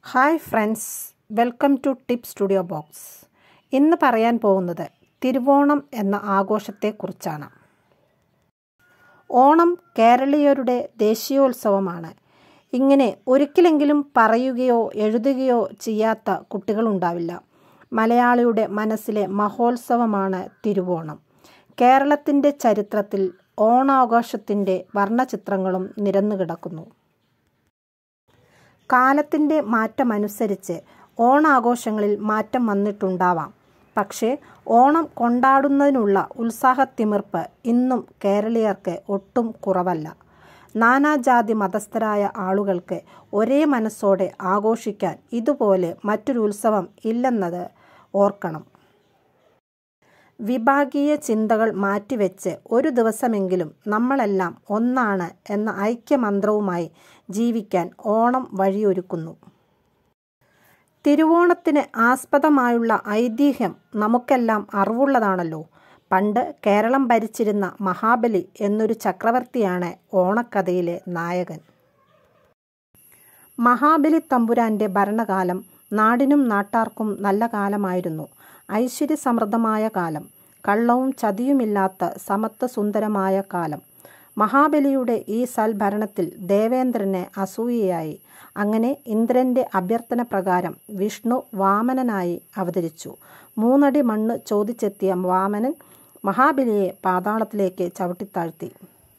hi friends welcome to tip studio box ഇന്ന് പറയാൻ പോകുന്നത് തിരുവോണം എന്ന ആഘോഷത്തെക്കുറിച്ചാണ് ഓണം കേരളീയരുടെ ദേശീയോത്സവമാണ് ഇങ്ങനെ ഒരിക്കലെങ്കിലും പറയുകയോ എഴുതുകയോ ചെയ്യാത്ത കുട്ടികളുണ്ടാവില്ല മലയാളിയുടെ മനസ്സിലെ മഹോത്സവമാണ് തിരുവോണം കേരളത്തിൻ്റെ ചരിത്രത്തിൽ ഓണാഘോഷത്തിൻ്റെ വർണ്ണചിത്രങ്ങളും നിരന്നുകിടക്കുന്നു കാലത്തിൻ്റെ മാറ്റമനുസരിച്ച് ഓണാഘോഷങ്ങളിൽ മാറ്റം വന്നിട്ടുണ്ടാവാം പക്ഷേ ഓണം കൊണ്ടാടുന്നതിനുള്ള ഉത്സാഹത്തിമിർപ്പ് ഇന്നും കേരളീയർക്ക് ഒട്ടും കുറവല്ല നാനാജാതി മതസ്ഥരായ ആളുകൾക്ക് ഒരേ മനസ്സോടെ ആഘോഷിക്കാൻ ഇതുപോലെ മറ്റൊരു ഉത്സവം ഇല്ലെന്നത് ഓർക്കണം വിഭാഗീയ ചിന്തകൾ മാറ്റിവെച്ച് ഒരു ദിവസമെങ്കിലും നമ്മളെല്ലാം ഒന്നാണ് എന്ന ഐക്യമന്ത്രവുമായി ജീവിക്കാൻ ഓണം വഴിയൊരുക്കുന്നു തിരുവോണത്തിന് ആസ്പദമായുള്ള ഐതിഹ്യം നമുക്കെല്ലാം അറിവുള്ളതാണല്ലോ പണ്ട് കേരളം ഭരിച്ചിരുന്ന മഹാബലി എന്നൊരു ചക്രവർത്തിയാണ് ഓണക്കഥയിലെ നായകൻ മഹാബലി തമ്പുരാന്റെ ഭരണകാലം നാടിനും നാട്ടാർക്കും നല്ല കാലമായിരുന്നു ഐശ്വര്യസമൃദ്ധമായ കാലം കള്ളവും ചതിയുമില്ലാത്ത സമത്വ സുന്ദരമായ കാലം മഹാബലിയുടെ ഈ സൽഭരണത്തിൽ ദേവേന്ദ്രന് അസൂയയായി അങ്ങനെ ഇന്ദ്രന്റെ അഭ്യർത്ഥന പ്രകാരം വിഷ്ണു വാമനനായി അവതരിച്ചു മൂന്നടി മണ്ണ് ചോദിച്ചെത്തിയ വാമനൻ മഹാബലിയെ പാതാളത്തിലേക്ക് ചവിട്ടിത്താഴ്ത്തി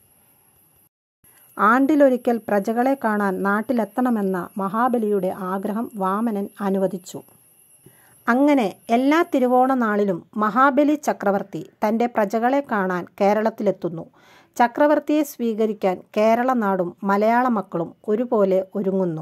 ആണ്ടിലൊരിക്കൽ പ്രജകളെ കാണാൻ നാട്ടിലെത്തണമെന്ന മഹാബലിയുടെ ആഗ്രഹം വാമനൻ അനുവദിച്ചു അങ്ങനെ എല്ലാ തിരുവോണ നാളിലും മഹാബലി ചക്രവർത്തി തൻ്റെ പ്രജകളെ കാണാൻ കേരളത്തിലെത്തുന്നു ചക്രവർത്തിയെ സ്വീകരിക്കാൻ കേരള നാടും മലയാള മക്കളും ഒരുപോലെ ഒരുങ്ങുന്നു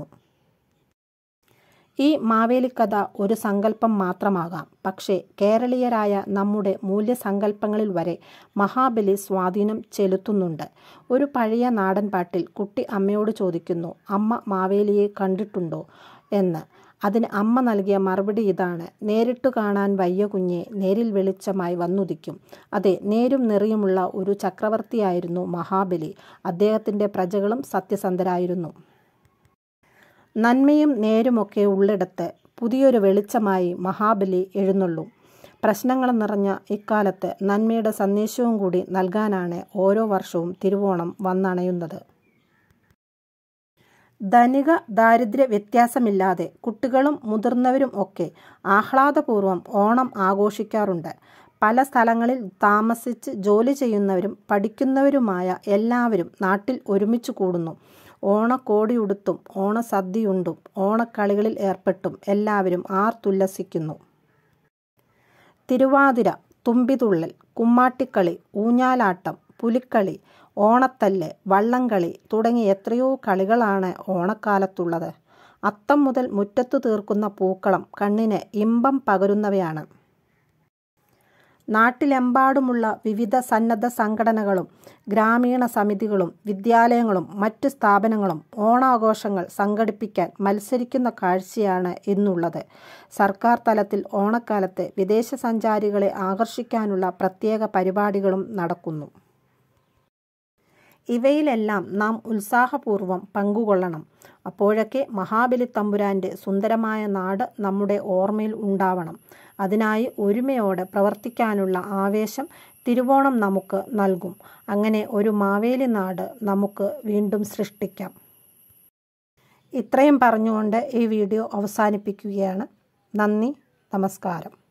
ഈ മാവേലിക്കഥ ഒരു സങ്കല്പം മാത്രമാകാം പക്ഷേ കേരളീയരായ നമ്മുടെ മൂല്യസങ്കല്പങ്ങളിൽ വരെ മഹാബലി സ്വാധീനം ചെലുത്തുന്നുണ്ട് ഒരു പഴയ നാടൻ പാട്ടിൽ കുട്ടി അമ്മയോട് ചോദിക്കുന്നു അമ്മ മാവേലിയെ കണ്ടിട്ടുണ്ടോ എന്ന് അതിന് അമ്മ നൽകിയ മറുപടി ഇതാണ് നേരിട്ട് കാണാൻ വയ്യ കുഞ്ഞെ നേരിൽ വെളിച്ചമായി വന്നുദിക്കും അതെ നേരും നെറിയുമുള്ള ഒരു ചക്രവർത്തിയായിരുന്നു മഹാബലി അദ്ദേഹത്തിൻ്റെ പ്രജകളും സത്യസന്ധരായിരുന്നു നന്മയും നേരുമൊക്കെ ഉള്ളിടത്ത് പുതിയൊരു വെളിച്ചമായി മഹാബലി എഴുന്നള്ളും പ്രശ്നങ്ങൾ നിറഞ്ഞ ഇക്കാലത്ത് നന്മയുടെ സന്ദേശവും കൂടി നൽകാനാണ് ഓരോ വർഷവും തിരുവോണം വന്നണയുന്നത് ധനിക ദാരിദ്ര്യ വ്യത്യാസമില്ലാതെ കുട്ടികളും മുതിർന്നവരും ഒക്കെ ആഹ്ലാദപൂർവ്വം ഓണം ആഘോഷിക്കാറുണ്ട് പല സ്ഥലങ്ങളിൽ താമസിച്ച് ജോലി ചെയ്യുന്നവരും പഠിക്കുന്നവരുമായ എല്ലാവരും നാട്ടിൽ ഒരുമിച്ച് കൂടുന്നു ഓണക്കോടിയുടുത്തും ഓണസദ്യയുണ്ടും ഓണക്കളികളിൽ ഏർപ്പെട്ടും എല്ലാവരും ആർത്തുല്ലസിക്കുന്നു തിരുവാതിര തുമ്പിതുള്ളൽ കുമ്മാട്ടിക്കളി ഊഞ്ഞാലാട്ടം പുലിക്കളി ഓണത്തല്ല് വള്ളംകളി തുടങ്ങി എത്രയോ കളികളാണ് ഓണക്കാലത്തുള്ളത് അത്തം മുതൽ മുറ്റത്തു തീർക്കുന്ന പൂക്കളം കണ്ണിന് ഇമ്പം പകരുന്നവയാണ് നാട്ടിലെമ്പാടുമുള്ള വിവിധ സന്നദ്ധ സംഘടനകളും ഗ്രാമീണ സമിതികളും വിദ്യാലയങ്ങളും മറ്റ് സ്ഥാപനങ്ങളും ഓണാഘോഷങ്ങൾ സംഘടിപ്പിക്കാൻ മത്സരിക്കുന്ന കാഴ്ചയാണ് ഇന്നുള്ളത് സർക്കാർ തലത്തിൽ ഓണക്കാലത്ത് വിദേശ സഞ്ചാരികളെ ആകർഷിക്കാനുള്ള പ്രത്യേക പരിപാടികളും നടക്കുന്നു ഇവയിലെല്ലാം നാം ഉത്സാഹപൂർവ്വം പങ്കുകൊള്ളണം അപ്പോഴൊക്കെ മഹാബലി തമ്പുരാൻ്റെ സുന്ദരമായ നാട് നമ്മുടെ ഓർമ്മയിൽ ഉണ്ടാവണം അതിനായി ഒരുമയോടെ പ്രവർത്തിക്കാനുള്ള ആവേശം തിരുവോണം നമുക്ക് നൽകും അങ്ങനെ ഒരു മാവേലി നാട് നമുക്ക് വീണ്ടും സൃഷ്ടിക്കാം ഇത്രയും പറഞ്ഞുകൊണ്ട് ഈ വീഡിയോ അവസാനിപ്പിക്കുകയാണ് നന്ദി നമസ്കാരം